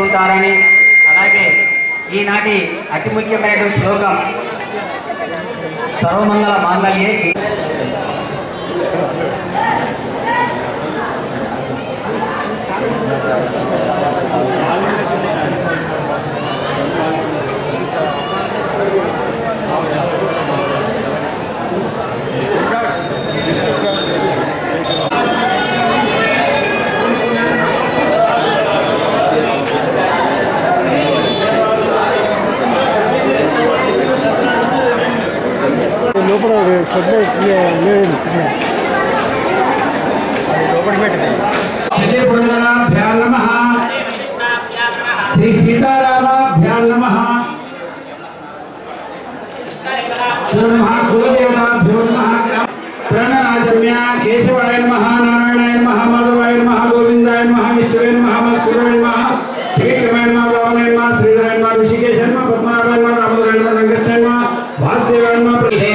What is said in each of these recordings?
ఉంటారని అలాగే ఈనాటి అతి ముఖ్యమైన శ్లోకం సర్వమంగళ మాంగళ్యే శి- లోపల షెడ్లో లేదు సిగ్నల్ శశిపురంజనాభ్యా నమ శ్రీ సీతారామాభ్యా నమ నమ కులదేవతాభ్యో నమ ప్రణనాజమ్య కేశవాయ నమ నారాయణాయ నమ మాధవాయ నమ గోవిందాయ నమ విష్ణువే నమ మత్స్సురాయ నమ శ్రీకరమాయ నమ రావణాయ నమ శ్రీధరాయ నమ ఋషికేశాయ నమ పద్మనాభాయ నమ రామోదరాయ నమ రంగకృష్ణాయ నమ వాసుదేవాయ నమ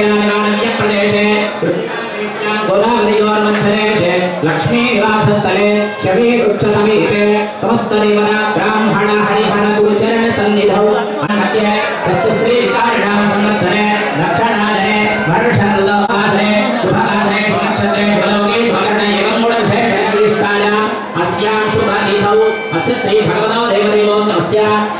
गोदावरीयोर्मध्यदेशे लक्ष्मीनिवासस्थले शमीवृक्षसमीपे समस्तदेवता ब्राह्मण हरिहर गुरुचरण सन्निधौ अन्मध्ये प्रस्तुश्रीकारिणां संवत्सरे रक्षणाजने वर्षऋतुवासरे शुभकाले शुभनक्षत्रे शुभलोके शुभकर्णे एवं गुणविशेषणविशिष्टाय अस्यां शुभनिधौ अस्य श्रीभगवतो देवदेवोत्तमस्य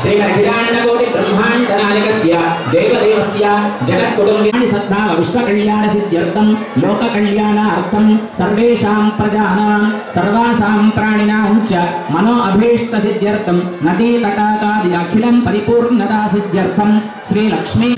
श्रीरखिलाण्डकोटिब्रह्माण्डनायकस्य देवदेवस्य जगत्कुटुम्बियाणि सद्भाव विश्वकल्याणसिद्ध्यर्थं लोककल्याणार्थं सर्वेषां प्रजानां सर्वासां प्राणिनां च मनो अभीष्टसिद्ध्यर्थं नदीतटाकादि अखिलं परिपूर्णतासिद्ध्यर्थं श्रीलक्ष्मी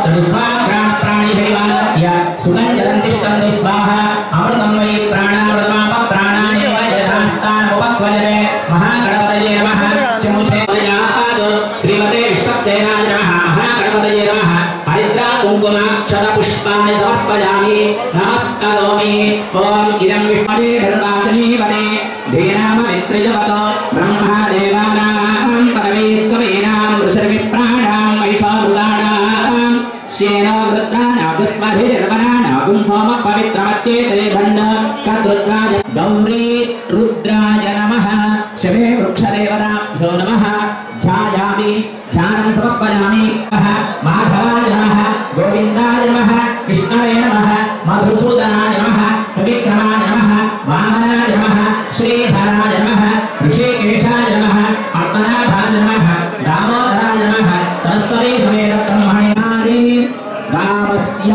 प्राणिदैवाय सुगञ्जरन्तिष्ठन्तु स्वाहा अमृतं वै प्राणामृतमाप प्राणानि यथास्थानमुपक्वजते महागणपतये नमः चमुषे यादो श्रीमते विश्वक्सेनाय नमः महागणपतये नमः हरिद्रा कुङ्कुमाक्षर पुष्पाणि समर्पयामि नमस्करोमि ॐ इदं विष्णवे धर्माजनीवने धीनामवित्रिजवतो ब्रह्मा देवानां परमेत्वमेनां ऋषिर्विप्राणां वैशामृगाणां श्येनो गृत्रानागस्मभिर्वनानागुं सोम पवित्रमच्चेतरे भण्ड कद्रुद्राज गौरी रुद्राय नमः शिवे वृक्षदेवताभ्यो नमः ध्यायामि ध्यानं समर्पयामि नमः माधवाय नमः गोविन्दाय नमः कृष्णाय नमः मधुसूदनाय नमः त्रिविक्रमाय नमः वामनाय नमः श्रीधराय नमः ऋषिकेशाय नमः पद्मनाभाय नमः दामोदराय नमः सरस्वती समेत ब्रह्मण्यारि रामस्य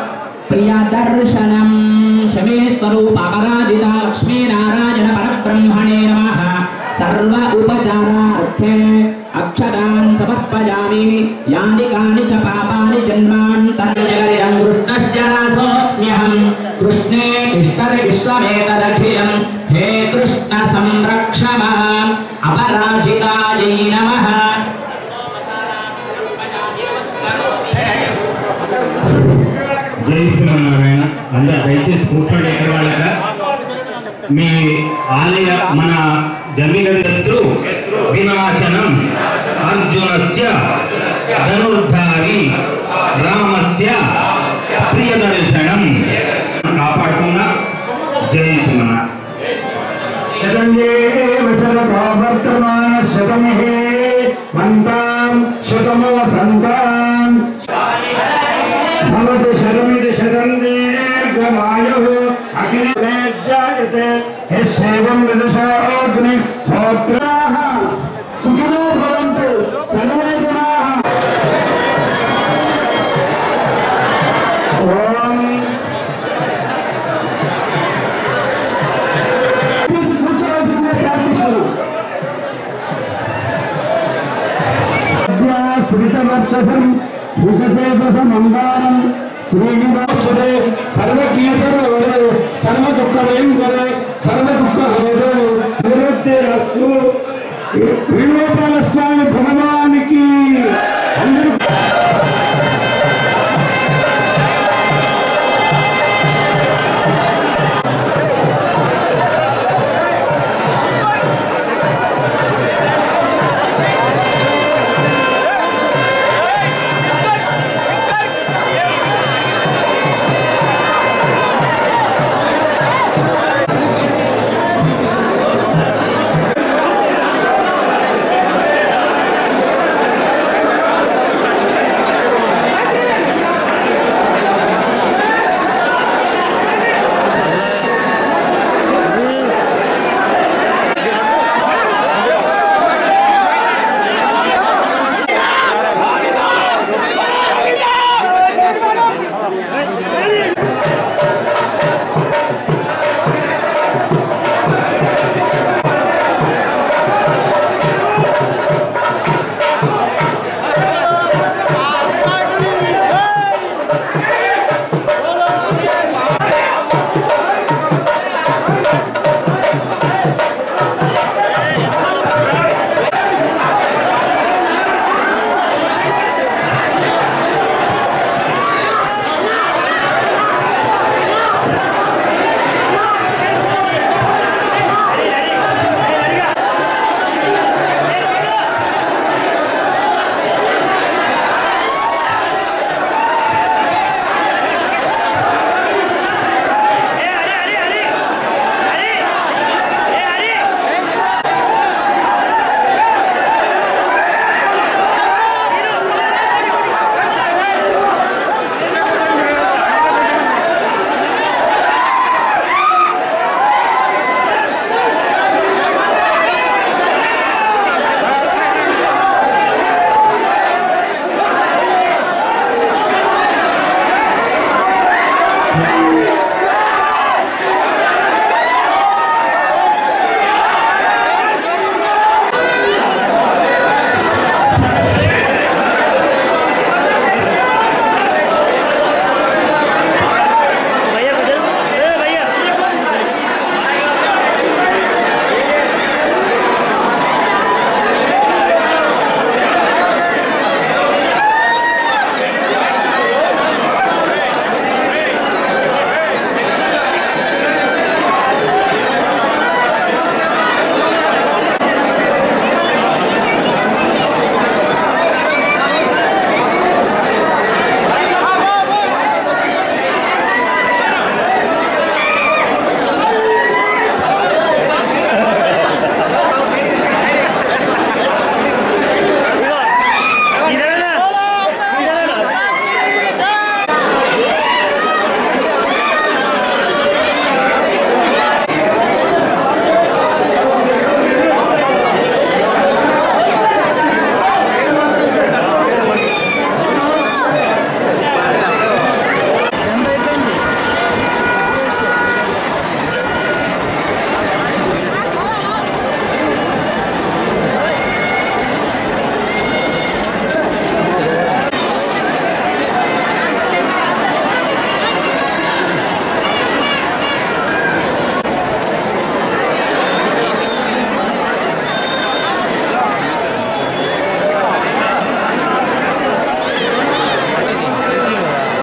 प्रियदर्शनं शमे स्वरूपापराजिता लक्ष्मीनारायण परब्रह्मणे नमः सर्व उपचारार्थे अक्षतान् समर्पयामि यानि कानि च पापानि जन्मान्तर्जगरिरं कृष्णस्य दासोऽस्म्यहं कृष्णे तिष्ठति विश्वमेतदखिलं हे कृष्ण संरक्ष माम् अपराजितायै नमः జై శ్రీమన్నారాయణ అందరు దయచేసి కూర్చోండి ఎక్కడ వాళ్ళక మీ ఆలయ మన జమీన శత్రు వినాశనం అర్జునస్య ధనుర్ధారి రామస్య ప్రియదర్శనం కాపాడుకున్నా జై శ్రీమన్నారాయణ శతంజేవ శతతో వర్తమాన శతమిహే మంతాం శతమో సంతాం భవతి శతమితి శతం దీర్ఘమాయు అగ్ని జాయతే యస్సేవం విదశాగ్ని హోత్రాః సుఖినో భవంతు సర్వే జనాః ఓం తీసి కూర్చోవలసిందే ప్రార్థిస్తున్నాం శ్రీతవర్చసం భుజసేపసమందారం శ్రీనివాసుడే సర్వకేశవరే సర్వ దుఃఖభయంకరే సర్వ దుఃఖ హరే నివృత్తిరస్తు వేణుగోపాల స్వామి భవనో